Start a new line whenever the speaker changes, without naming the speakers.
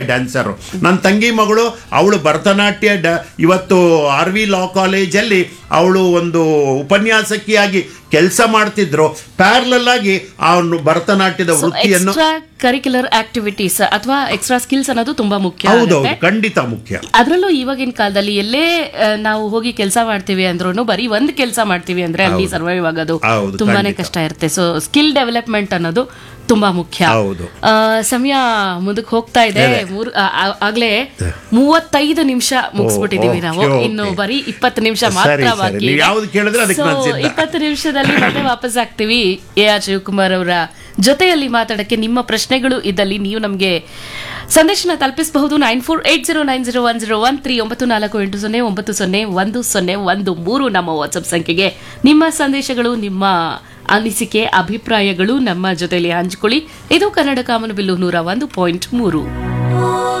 Dancer ನನ್ನ ತಂಗಿ ಮಗಳು ಅವಳು ಭರತನಾಟ್ಯ ಡ ಇವತ್ತು ಆರ್ ವಿ ಲಾ ಕಾಲೇಜಲ್ಲಿ ಅವಳು ಒಂದು ಉಪನ್ಯಾಸಕಿಯಾಗಿ ಕೆಲಸ ಮಾಡ್ತಿದ್ರು ಪ್ಯಾರ್ಲಲ್ ಆಗಿ ಅವನು ಭರತನಾಟ್ಯದ ವೃತ್ತಿಯನ್ನು
ಎಕ್ಸ್ಟ್ರಾ ಕರಿಕ್ಯುಲರ್ ಆಕ್ಟಿವಿಟೀಸ್ ಅಥವಾ ಎಕ್ಸ್ಟ್ರಾ ಸ್ಕಿಲ್ಸ್ ಅನ್ನೋದು ತುಂಬಾ ಮುಖ್ಯ
ಹೌದೌದು
ಆಗುತ್ತೆ.
ಖಂಡಿತ ಮುಖ್ಯ
ಅದ್ರಲ್ಲೂ ಇವಾಗಿನ ಕಾಲದಲ್ಲಿ ಎಲ್ಲೇ ಆ, ನಾವು ಹೋಗಿ ಕೆಲಸ ಮಾಡ್ತೀವಿ ಅಂದ್ರೂ ಬರೀ ಒಂದ್ ಕೆಲಸ ಮಾಡ್ತೀವಿ ಅಂದ್ರೆ ಅಲ್ಲಿ ಸರ್ವೈವ್ ಆಗೋದು
ಹೌದು,
ತುಂಬಾನೇ
ಖಂಡಿತ.
ಕಷ್ಟ ಇರುತ್ತೆ ಸೊ ಸ್ಕಿಲ್ ಡೆವಲಪ್ಮೆಂಟ್ ಅನ್ನೋದು ತುಂಬಾ ಮುಖ್ಯ
ಹೌದು.
ಆ, ಸಮಯ ಮುಂದಕ್ಕೆ ಹೋಗ್ತಾ ಇದೆ ಮೂರು ಆ, ಆ- ಆಗ್ಲೇ ಮೂವತ್ತೈದು ನಿಮಿಷ ಮುಗಿಸ್ಬಿಟ್ಟಿದೀವಿ ನಾವು
okay,
ಇನ್ನು
okay.
ಬರೀ ಇಪ್ಪತ್ತು ನಿಮಿಷ
ಸರಿ,
ಮಾತ್ರ
ಸರಿ.
ಬಾಕಿ
ನೀವು
ಇದೆ.
ಯಾವ್ದು ಕೇಳಿದ್ರೆ ಅದಕ್ಕೆ
So,
ನಾನು ಸಿದ್ಧ.
ಇಪ್ಪತ್ತು ನಿಮಿಷದಲ್ಲಿ ಮತ್ತೆ ವಾಪಸ್ ಆಗ್ತೀವಿ ಎ ಆರ್ ಶಿವಕುಮಾರ್ ಅವರ ಜೊತೆಯಲ್ಲಿ ಮಾತಾಡಕ್ಕೆ ನಿಮ್ಮ ಪ್ರಶ್ನೆಗಳು ಇದ್ದಲ್ಲಿ ನೀವು ನಮಗೆ ಸಂದೇಶನ ತಲುಪಿಸಬಹುದು nine four eight zero nine zero one zero one three ಒಂಬತ್ತು ನಾಲ್ಕು ಎಂಟು ಸೊನ್ನೆ ಒಂಬತ್ತು ಸೊನ್ನೆ ಒಂದು ಸೊನ್ನೆ ಒಂದು ಮೂರು ನಮ್ಮ ವಾಟ್ಸಪ್ ಸಂಖ್ಯೆಗೆ ನಿಮ್ಮ ಸಂದೇಶಗಳು ನಿಮ್ಮ ಅನಿಸಿಕೆ ಅಭಿಪ್ರಾಯಗಳು ನಮ್ಮ ಜೊತೆಯಲ್ಲಿ ಹಂಚಿಕೊಳ್ಳಿ ಇದು ಕನ್ನಡ ಕಾಮನಬಿಲ್ಲು ನೂರ ಒಂದು ಪಾಯಿಂಟ್ ಮೂರು